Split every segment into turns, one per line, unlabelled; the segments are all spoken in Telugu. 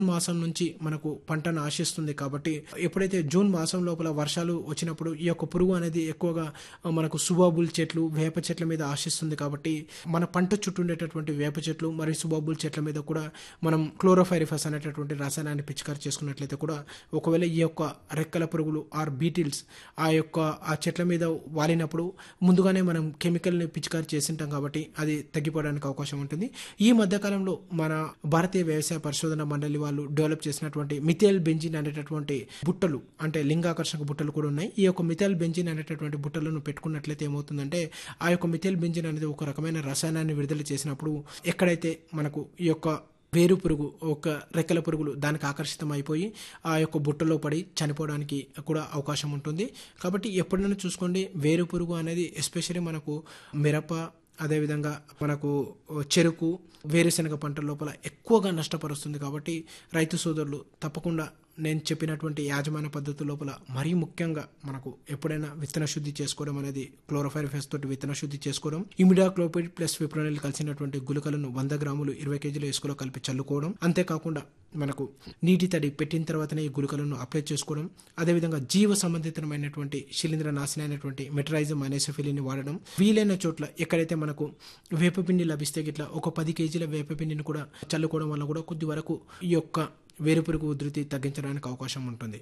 మాసం నుంచి మనకు పంటను ఆశిస్తుంది కాబట్టి ఎప్పుడైతే జూన్ మాసం లోపల వర్షాలు వచ్చినప్పుడు ఈ యొక్క పురుగు అనేది ఎక్కువగా ఆ, మనకు సుబాబుల్ చెట్లు వేప చెట్ల మీద ఆశిస్తుంది కాబట్టి మన పంట చుట్టూ ఉండేటటువంటి వేప చెట్లు మరియు సుబాబుల్ చెట్ల మీద కూడా మనం క్లోరోఫైరిఫస్ అనేటటువంటి రసాయనాన్ని పిచికారి చేసుకున్నట్లయితే కూడా ఒకవేళ ఈ యొక్క రెక్కల పురుగులు ఆర్ బీటిల్స్ ఆ యొక్క ఆ చెట్ల మీద వాలినప్పుడు ముందుగానే మనం కెమికల్ని పిచికారి చేసింటాం కాబట్టి అది తగ్గిపోవడానికి అవకాశం ఉంటుంది ఈ మధ్యకాలంలో మన భారతీయ వ్యవసాయ పరిశోధన మండలి వాళ్ళు డెవలప్ చేసినటువంటి మిథేల్ బెంజిన్ అనేటటువంటి బుట్టలు అంటే లింగాకర్షక బుట్టలు కూడా ఉన్నాయి ఈ యొక్క మిథేల్ బెంజిన్ అనేటటువంటి బుట్టలను పెట్టుకున్నట్లయితే ఏమవుతుందంటే ఆ యొక్క మిథేల్ బెంజిన్ అనేది ఒక రకమైన రసాయనాన్ని విడుదల చేసినప్పుడు ఎక్కడైతే మనకు ఈ యొక్క వేరు పురుగు ఒక రెక్కల పురుగులు దానికి ఆకర్షితం అయిపోయి ఆ యొక్క బుట్టలో పడి చనిపోవడానికి కూడా అవకాశం ఉంటుంది కాబట్టి ఎప్పుడైనా చూసుకోండి వేరు పురుగు అనేది ఎస్పెషల్లీ మనకు మిరప అదేవిధంగా మనకు చెరుకు వేరుశనగ పంట లోపల ఎక్కువగా నష్టపరుస్తుంది కాబట్టి రైతు సోదరులు తప్పకుండా నేను చెప్పినటువంటి యాజమాన్య పద్ధతి లోపల మరీ ముఖ్యంగా మనకు ఎప్పుడైనా విత్తన శుద్ధి చేసుకోవడం అనేది క్లోరోఫైరిఫెస్ తోటి విత్తన శుద్ధి చేసుకోవడం ఇమిడా క్లోపిడ్ ప్లస్ విప్రోనిల్ కలిసినటువంటి గుళికలను వంద గ్రాములు ఇరవై కేజీల ఇసుకలో కలిపి చల్లుకోవడం అంతేకాకుండా మనకు నీటి తడి పెట్టిన తర్వాతనే ఈ గుళికలను అప్లై చేసుకోవడం అదేవిధంగా జీవ సంబంధితమైనటువంటి శిలీంద్ర నాశనం అయినటువంటి మెటరైజం అనేసఫిలిని వాడడం వీలైన చోట్ల ఎక్కడైతే మనకు వేపపిండి లభిస్తే గిట్లా ఒక పది కేజీల వేపపిండిని కూడా చల్లుకోవడం వల్ల కూడా కొద్ది వరకు ఈ యొక్క వేరుపురుగు ఉధృతి తగ్గించడానికి అవకాశం ఉంటుంది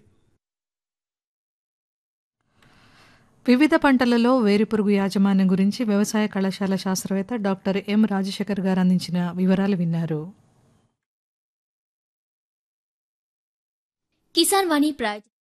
వివిధ పంటలలో వేరుపురుగు యాజమాన్యం గురించి వ్యవసాయ కళాశాల శాస్త్రవేత్త డాక్టర్ ఎం రాజశేఖర్ గారు అందించిన వివరాలు విన్నారు
కిసాన్ వాణి ప్రాయోజిత